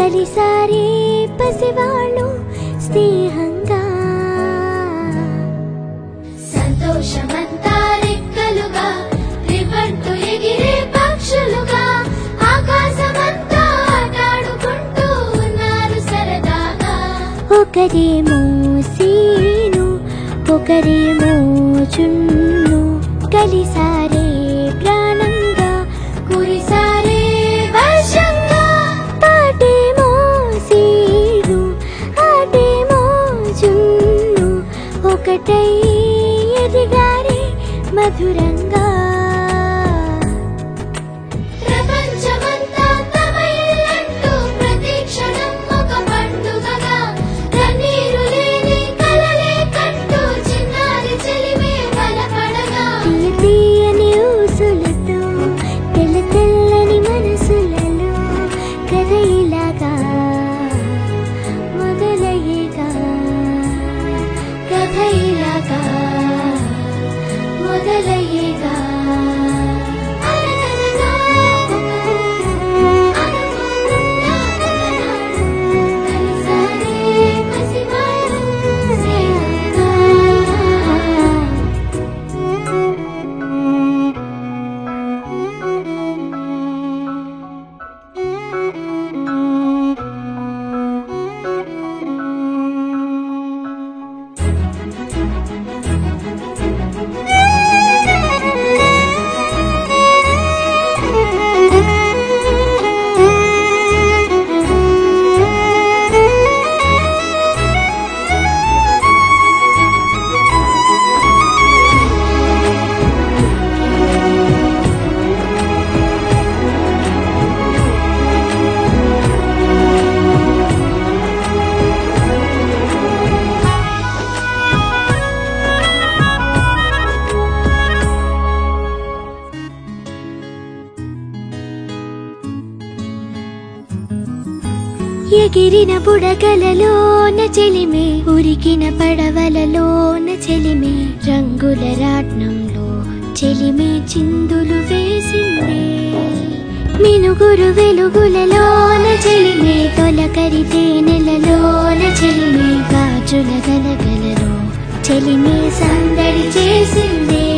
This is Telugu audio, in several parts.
కలిసారే పసివాళ్ళు స్నేహంగా సంతోషమంతా రెక్కలుగా రివ్వంటూ ఎగిరే పక్షులుగా ఆకాశమంతా ఆటాడుకుంటూ ఉన్నారు సరదాగా ఒకరేమో సీను ఒకరేమో చున్ను కలిసారే ప్రాణంగా కురిసారే వర్షంగా పాటేమో సీను ఆటేమో చున్ను ఒకటై ఎదిగారే మధురంగా ప్రపంచమంతా తమ ఇల్లంటూ ప్రతి క్షణం ఒక పండుగగా కన్నీరు లేని కలలే కంటూ చిన్నారి చెలిమే బలపడగా తీయ తీయని ఊసులతో తెల్ల తెల్లని మనసులలో కథ ఇలాగా మొదలయ్యేగా కథ ఇలాగా మొదలయ్యేగా అనగనగా అనుకోకుండా ఒకనాడు కలిసారే పసివాళ్ళు స్నేహంగా. ఎగిరిన బుడగలలోన చెలిమే ఉరికిన పడవలలోన చెలిమే రంగుల రాట్నంలో చెలిమే చిందులు వేసిందే మినుగురు వెలుగులలోన చెలిమే తొలకరి తేనెలలోన చెలిమే గాజుల గలగలలో చెలిమే సందడి చేసిందే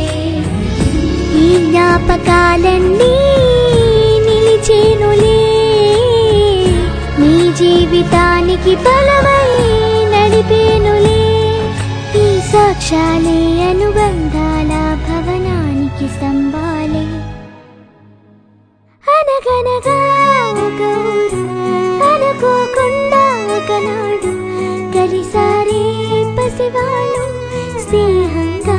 ఈ జ్ఞాపకాలన్నీ నిలిచేనులే నీ జీవితానికి బలమై నడిపేనులే ఈ సాక్ష్యాలే అనుబంధాల భవనానికి స్తంభాలే అనగనగా ఒక ఊరు అనుకోకుండా ఒకనాడు కలిసారే పసివాళ్ళు స్నేహంగా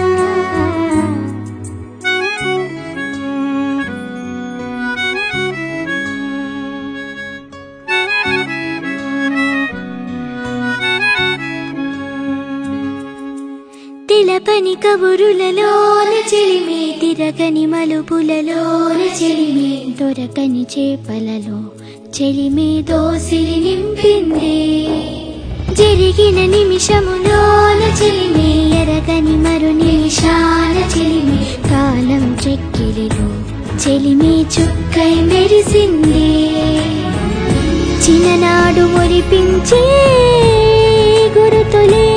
తిలపని కబురులలోన చెలిమే తిరగని మలుపులలోన చెలిమే దొరకని చేపలలో చెలిమే దోసిలి నింపిందే జరిగిన నిమిషములోన చెలిమే ఎరగని మరు నిమిషాల చెలిమే కాలం చెక్కిలిలో చెలిమే చుక్కై మెరిసిందే చిన్ననాడు మురిపించే గురుతులే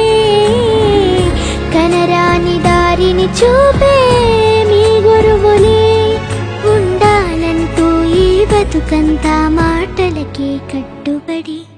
కనరాని దారిని చూపే మీ గురువులే ఉండాలంటూ ఈ బతుకంతా మాటలకే కట్టుబడి